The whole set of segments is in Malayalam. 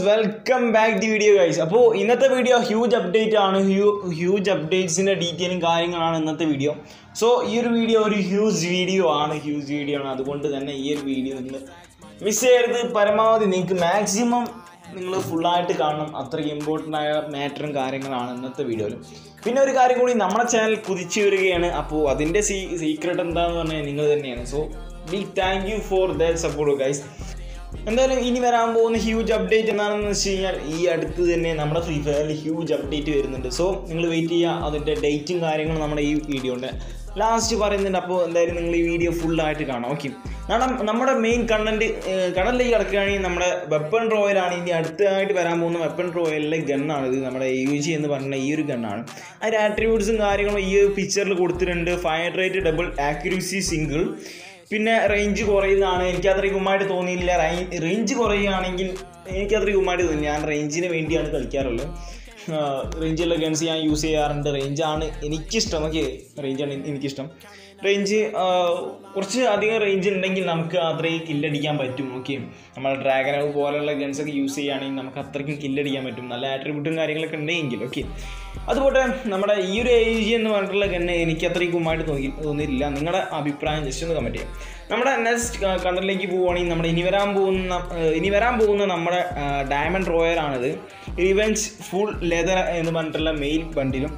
welcome back the video guys അപ്പോൾ ഇന്നത്തെ വീഡിയോ ഹ്യൂജ് അപ്ഡേറ്റ് ആണ് ഹ്യൂ ഹ്യൂജ് അപ്ഡേറ്റ്സിൻ്റെ ഡീറ്റെയിലും കാര്യങ്ങളാണ് ഇന്നത്തെ വീഡിയോ സോ ഈ ഒരു വീഡിയോ ഒരു ഹ്യൂജ് വീഡിയോ ആണ് ഹ്യൂജ് വീഡിയോ ആണ് അതുകൊണ്ട് തന്നെ ഈ ഒരു വീഡിയോ നിങ്ങൾ മിസ് ചെയ്യരുത് പരമാവധി നിങ്ങൾക്ക് മാക്സിമം നിങ്ങൾ ഫുള്ളായിട്ട് കാണണം അത്രയ്ക്ക് ഇമ്പോർട്ടൻ്റ് ആയ മാറ്ററും കാര്യങ്ങളാണ് ഇന്നത്തെ വീഡിയോയിൽ പിന്നെ ഒരു കാര്യം കൂടി നമ്മുടെ ചാനൽ കുതിച്ചു വരികയാണ് അപ്പോൾ അതിൻ്റെ സീ സീക്രട്ട് എന്താണെന്ന് പറഞ്ഞാൽ നിങ്ങൾ തന്നെയാണ് so big thank you for that support guys എന്തായാലും ഇനി വരാൻ പോകുന്ന ഹ്യൂജ് അപ്ഡേറ്റ് എന്താണെന്ന് വെച്ച് കഴിഞ്ഞാൽ ഈ അടുത്ത് തന്നെ നമ്മുടെ ഫ്രീ ഫയറിൽ ഹ്യൂജ് അപ്ഡേറ്റ് വരുന്നുണ്ട് സോ നിങ്ങൾ വെയിറ്റ് ചെയ്യുക അതിൻ്റെ ഡേറ്റും കാര്യങ്ങളും നമ്മുടെ ഈ വീഡിയോൻ്റെ ലാസ്റ്റ് പറയുന്നുണ്ട് അപ്പോൾ എന്തായാലും നിങ്ങൾ ഈ വീഡിയോ ഫുള്ളായിട്ട് കാണാം ഓക്കെ കാരണം നമ്മുടെ മെയിൻ കണ്ടന്റ് കടലിലേക്ക് കിടക്കുകയാണെങ്കിൽ നമ്മുടെ വെപ്പൺ റോയലാണ് ഇനി അടുത്തതായിട്ട് വരാൻ പോകുന്ന വെപ്പൺ റോയലിലെ ഗണ്ണാണ് ഇത് നമ്മുടെ യു ജി എന്ന് പറഞ്ഞ ഈ ഒരു ഗണ്ണാണ് അതിൻ്റെ ആട്രിബ്യൂട്ട്സും കാര്യങ്ങളും ഈ ഒരു പിക്ചറിൽ കൊടുത്തിട്ടുണ്ട് fire rate double accuracy single പിന്നെ റേഞ്ച് കുറയുന്നതാണ് എനിക്ക് അത്ര ഗുമ്മായിട്ട് തോന്നിയില്ല റേഞ്ച് കുറയുകയാണെങ്കിൽ എനിക്ക് അത്ര ഗുമ്മായിട്ട് തോന്നി ഞാൻ റേഞ്ചിന് വേണ്ടിയാണ് കളിക്കാറുള്ളത് റേഞ്ചുള്ള ഗൺസ് ഞാൻ യൂസ് ചെയ്യാറുണ്ട് റേഞ്ചാണ് എനിക്കിഷ്ടം ഓക്കെ റേഞ്ചാണ് എനിക്കിഷ്ടം റേഞ്ച് കുറച്ച് അധികം റേഞ്ച് ഉണ്ടെങ്കിൽ നമുക്ക് അത്രയും കില്ലടിക്കാൻ പറ്റും ഓക്കെ നമ്മൾ ഡ്രാഗൻ പോലെയുള്ള ഗൺസ് ഒക്കെ യൂസ് ചെയ്യുകയാണെങ്കിൽ നമുക്ക് അത്രയ്ക്കും കില്ലടിക്കാൻ പറ്റും നല്ല ആട്രിബ്യൂട്ടും കാര്യങ്ങളൊക്കെ ഉണ്ടെങ്കിൽ ഓക്കെ അതുപോലെ നമ്മുടെ ഈ ഒരു ഏജ് എന്ന് പറഞ്ഞിട്ടുള്ള ഗണ്ണ് എനിക്ക് അത്രയും കുമ്മായിട്ട് തോന്നി തോന്നിയില്ല നിങ്ങളുടെ അഭിപ്രായം ജസ്റ്റ് ഒന്ന് കമൻറ്റ് ചെയ്യാം നമ്മുടെ നെക്സ്റ്റ് കണ്ടറിലേക്ക് പോവുകയാണെങ്കിൽ നമ്മുടെ ഇനി വരാൻ പോകുന്ന ഇനി വരാൻ പോകുന്ന നമ്മുടെ ഡയമണ്ട് റോയലാണിത് റിവെഞ്ച് ഫുൾ ലെതർ എന്ന് പറഞ്ഞിട്ടുള്ള മെയിൽ ബണ്ടിലും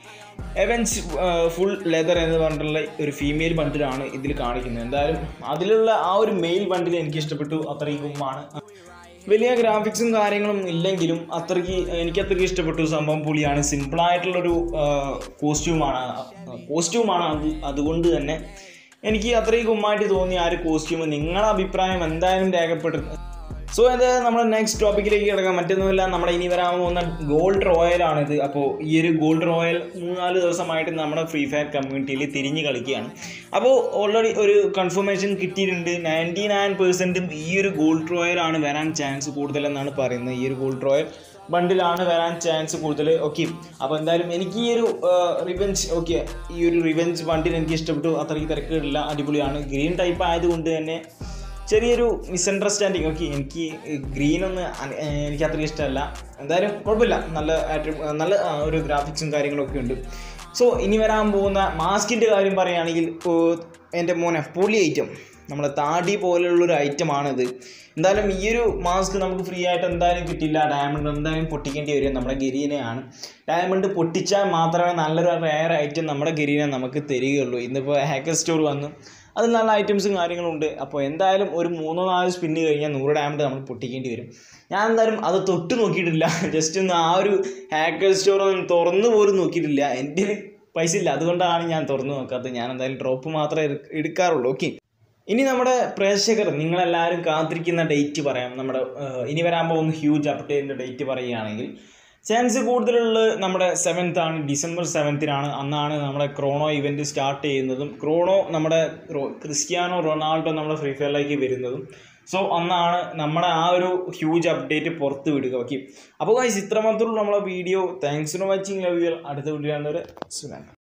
എവൻസ് ഫുൾ ലെതർ എന്ന് പറഞ്ഞിട്ടുള്ള ഒരു ഫീമെയിൽ ബണ്ടിലാണ് ഇതിൽ കാണിക്കുന്നത് എന്തായാലും അതിലുള്ള ആ ഒരു മെയിൽ ബണ്ടിൽ എനിക്ക് ഇഷ്ടപ്പെട്ടു അത്രയും ഗുമ്മാണ് വലിയ ഗ്രാഫിക്സും കാര്യങ്ങളും ഇല്ലെങ്കിലും അത്രയ്ക്ക് എനിക്ക് അത്രയ്ക്ക് ഇഷ്ടപ്പെട്ടു സംഭവം പുളിയാണ് സിമ്പിളായിട്ടുള്ളൊരു കോസ്റ്റ്യൂമാണ് കോസ്റ്റ്യൂമാണ് അത് അതുകൊണ്ട് തന്നെ എനിക്ക് അത്രയും ഗുമ്മായിട്ട് തോന്നിയ ആ ഒരു കോസ്റ്റ്യൂം നിങ്ങളുടെ അഭിപ്രായം എന്തായാലും രേഖപ്പെടും സോ ഇത് നമ്മുടെ നെക്സ്റ്റ് ടോപ്പിക്കിലേക്ക് കിടക്കാം മറ്റൊന്നുമില്ല നമ്മുടെ ഇനി വരാൻ പോകുന്ന ഗോൾഡ് റോയലാണിത് അപ്പോൾ ഈ ഒരു ഗോൾഡ് റോയൽ മൂന്നാല് ദിവസമായിട്ട് നമ്മുടെ ഫ്രീ ഫയർ കമ്മ്യൂണിറ്റിയിൽ തിരിഞ്ഞ് കളിക്കുകയാണ് അപ്പോൾ ഓൾറെഡി ഒരു കൺഫർമേഷൻ കിട്ടിയിട്ടുണ്ട് നയൻറ്റി നയൻ പെർസെൻറ്റും ഈ ഒരു ഗോൾഡ് റോയലാണ് വരാൻ ചാൻസ് കൂടുതലെന്നാണ് പറയുന്നത് ഈ ഒരു ഗോൾഡ് റോയൽ ബണ്ടിലാണ് വരാൻ ചാൻസ് കൂടുതൽ ഓക്കെ അപ്പോൾ എന്തായാലും എനിക്ക് ഈ ഒരു റിവെഞ്ച് ഓക്കെ ഈ ഒരു റിവെഞ്ച് ബണ്ടിൽ എനിക്ക് ഇഷ്ടപ്പെട്ടു അത്രയ്ക്ക് തിരക്കുകളില്ല അടിപൊളിയാണ് ഗ്രീൻ ടൈപ്പ് ആയതുകൊണ്ട് തന്നെ ചെറിയൊരു മിസ്അണ്ടർസ്റ്റാൻഡിങ് ഓക്കെ എനിക്ക് ഗ്രീൻ ഒന്ന് എനിക്ക് അത്ര ഇഷ്ടമല്ല എന്തായാലും കുഴപ്പമില്ല നല്ല നല്ല ഒരു ഗ്രാഫിക്സും കാര്യങ്ങളൊക്കെ ഉണ്ട് സോ ഇനി വരാൻ പോകുന്ന മാസ്കിൻ്റെ കാര്യം പറയുകയാണെങ്കിൽ എൻ്റെ മോനെ പൊളി ഐറ്റം നമ്മുടെ താടി പോലുള്ളൊരു ഐറ്റമാണിത് എന്തായാലും ഈ ഒരു മാസ്ക് നമുക്ക് ഫ്രീ ആയിട്ട് എന്തായാലും കിട്ടില്ല ഡയമണ്ട് എന്തായാലും പൊട്ടിക്കേണ്ടി വരും നമ്മുടെ ഗരീനെയാണ് ഡയമണ്ട് പൊട്ടിച്ചാൽ മാത്രമേ നല്ലൊരു റയർ ഐറ്റം നമ്മുടെ ഗരീനെ നമുക്ക് തരികയുള്ളൂ ഇന്നിപ്പോൾ ഹാക്കർ സ്റ്റോർ വന്നു അതിൽ നല്ല ഐറ്റംസും കാര്യങ്ങളും ഉണ്ട് അപ്പോൾ എന്തായാലും ഒരു മൂന്നോ നാല് സ്പിന്ന് കഴിഞ്ഞാൽ നൂറ് ഡയമണ്ട് നമ്മൾ പൊട്ടിക്കേണ്ടി വരും ഞാൻ എന്തായാലും അത് തൊട്ട് നോക്കിയിട്ടില്ല ജസ്റ്റ് ഒന്ന് ആ ഒരു ഹാക്കർ സ്റ്റോർ ഒന്ന് തുറന്നു പോലും നോക്കിയിട്ടില്ല എൻ്റെ പൈസ ഇല്ല അതുകൊണ്ടാണ് ഞാൻ തുറന്നു നോക്കാത്തത് ഞാൻ എന്തായാലും ഡ്രോപ്പ് മാത്രമേ എടുക്കാറുള്ളൂ ഓക്കെ ഇനി നമ്മുടെ പ്രേക്ഷകർ നിങ്ങളെല്ലാവരും കാത്തിരിക്കുന്ന ഡേറ്റ് പറയാം നമ്മുടെ ഇനി വരാൻ പോകുന്ന ഹ്യൂജ് അപ്ഡേറ്റിൻ്റെ ഡേറ്റ് പറയുകയാണെങ്കിൽ ചാൻസ് കൂടുതലുള്ള നമ്മുടെ സെവൻത്ത് ആണ് ഡിസംബർ സെവൻത്തിനാണ് അന്നാണ് നമ്മുടെ ക്രോണോ ഇവൻറ്റ് സ്റ്റാർട്ട് ചെയ്യുന്നതും ക്രോണോ നമ്മുടെ ക്രിസ്ത്യാനോ റൊണാൾഡോ നമ്മുടെ ഫ്രീ ഫയറിലേക്ക് വരുന്നതും സോ അന്നാണ് നമ്മുടെ ആ ഒരു ഹ്യൂജ് അപ്ഡേറ്റ് പുറത്ത് വിടുക ഓക്കെ അപ്പോൾ ഗൈസ് ഇത്രമാത്രമുള്ള നമ്മളെ video thanks for watching love you അടുത്ത വീഡിയോ ആണ് സുനാൻ